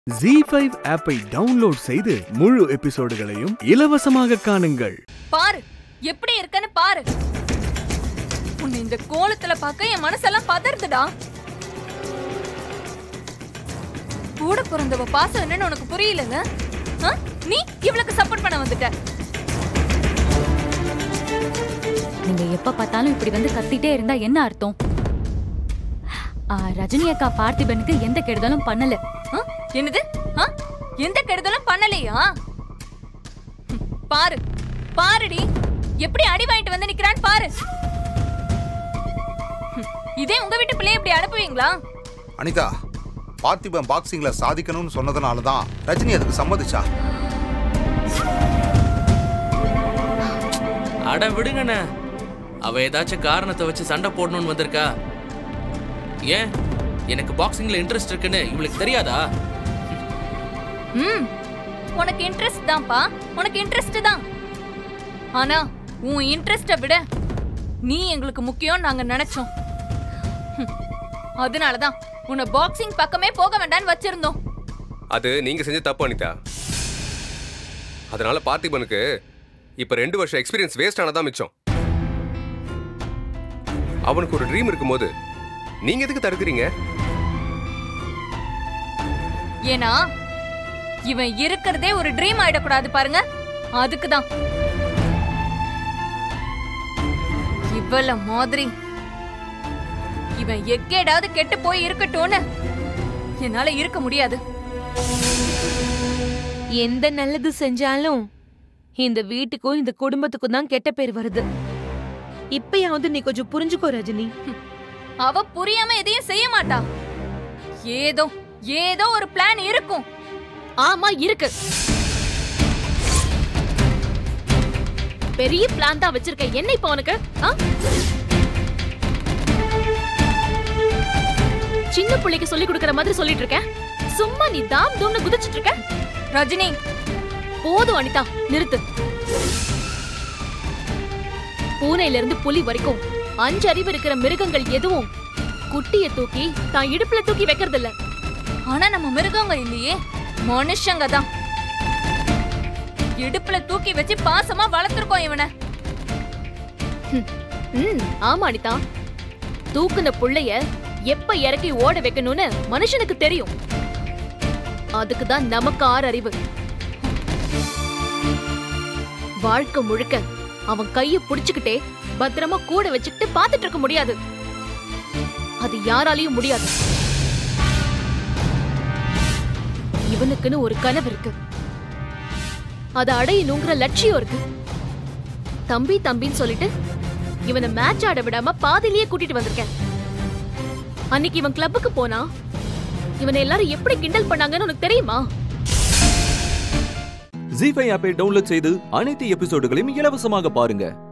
G five ஆப்பை download செய்து முழு எபிசோடுகளையும் இலவசமாக காணுங்கள் பாரு எப்படி இருக்கன்னு பாரு உன்னை இந்த கோலத்துல பார்க்க என் மனசெல்லாம் பதறுதுடா கூட பிறந்தவ பாசம் என்னன்னு உனக்கு புரியலங்க ஆ? நீ இவளுக்கு சப்போர்ட் பண்ண வந்துட்ட நீங்க எப்ப பார்த்தாலும் இப்படி வந்து கத்திட்டே இருந்தா என்ன அர்த்தம் ஆ, ரஜினி அக்கா பார்த்திபனுக்கு எந்த கெடுதலும் பண்ணல ஆ? என்னது ஆ? எந்த கெடுதலும் பண்ணலையா ம், பாரு பாருடி எப்படி அடி வாங்கிட்டு வந்து நிக்கிறான்னு பாரு ம், இதே உங்க வீட்டு பிள்ளைய இப்படி அனுப்புவீங்களா அனிதா பார்த்திபன் பாக்ஸிங்ல சாதிக்கணும்னு சொன்னதுனால தான் ரஜினி அதுக்கு சம்மதிச்சா அட விடுங்கண்ணே அவ ஏதாச்சும் காரணத்தை வச்சு சண்டை போடணும்னு வந்திருக்கா ஏன் எனக்கு பாக்ஸிங்ல இன்ட்ரெஸ்ட் இருக்குன்னு இவளுக்கு தெரியாதா ம் உனக்கு இன்ட்ரெஸ்ட் தான்ப்பா உனக்கு இன்ட்ரெஸ்ட் தான் ஆனா உன் இன்ட்ரெஸ்ட விட நீ எங்களுக்கு முக்கியம் நாங்க நினைச்சோம் ஹம், அதனாலதான் உன்னை பாக்ஸிங் பக்கமே போக வேண்டாம்னு வச்சிருந்தோம் அது நீங்க செஞ்ச தப்பு அனிதா அதனால பார்த்திபனுக்கு இப்ப ரெண்டு வருஷம் எக்ஸ்பீரியன்ஸ் வேஸ்ட் ஆனதா மிச்சம் அவனுக்கு ஒரு ட்ரீம் இருக்கும்போது நீங்க எதுக்கு தடுக்கிறீங்க ஏன்னா இவன் இருக்கிறதே ஒரு ட்ரீம் ஆயிடக்கூடாது பாருங்க அதுக்கு தான் இவள மாதிரி இவன் எக்கேடாவது கெட்டு போய் இருக்கட்டும்னு என்னால இருக்க முடியாது எந்த நல்லது செஞ்சாலும் இந்த வீட்டுக்கும் இந்த குடும்பத்துக்கும் தான் கெட்ட பேர் வருது இப்பயாவது நீ கொஞ்சம் புரிஞ்சுக்கோ ரஜினி அவ புரியாம எதையும் செய்ய மாட்டா ஏதோ ஏதோ ஒரு பிளான் இருக்கும் ஆமா இருக்கு பெரிய பிளான் தான் வச்சிருக்க என்ன இப்ப உனக்கு ஆ? சின்ன பிள்ளைக்கு சொல்லி கொடுக்கற மாதிரி சொல்லிட்டு இருக்க சும்மா நீ தாம் தூம்னு குதிச்சிட்டு இருக்க ரஜினி போதும் அனிதா நிறுத்து பூனையில இருந்து புலி வரைக்கும் அஞ்சு அறிவு இருக்கிற மிருகங்கள் எதுவும் குட்டிய தூக்கி தான் இடுப்புல தூக்கி வைக்கிறது இல்ல ஆனா நம்ம மிருகங்க இல்லையே மனுஷங்க தான் இடுப்புல தூக்கி வச்சு பாசமா வளர்த்துருக்கோம் இவனை ம் ஆமா அனிதா தூக்குன புள்ளைய எப்ப இறக்கி ஓட வைக்கணும்னு மனுஷனுக்கு தெரியும் அதுக்கு தான் நமக்கு ஆறு அறிவு வாழ்க்கை முழுக்க அவன் கைய புடிச்சுக்கிட்டே பத்திரமா கூட வச்சுக்கிட்டு பாத்துட்டு இருக்க முடியாது அது யாராலையும் முடியாது இவனுக்குன்னு ஒரு கனவு இருக்கு அதை அடையணுங்கிற லட்சியம் இருக்கு தம்பி தம்பின்னு சொல்லிட்டு இவனை மேட்ச் ஆட விடாம பாதியிலேயே கூட்டிட்டு வந்திருக்கேன் அன்னைக்கு இவன் கிளப்புக்கு போனா இவனை எல்லாரும் எப்படி கிண்டல் பண்ணாங்கன்னு உனக்கு தெரியுமா ஜி ஃபைவ் ஆப்பை டவுன்லோட் செய்து அனைத்து எபிசோடுகளையும் இலவசமாக பாருங்க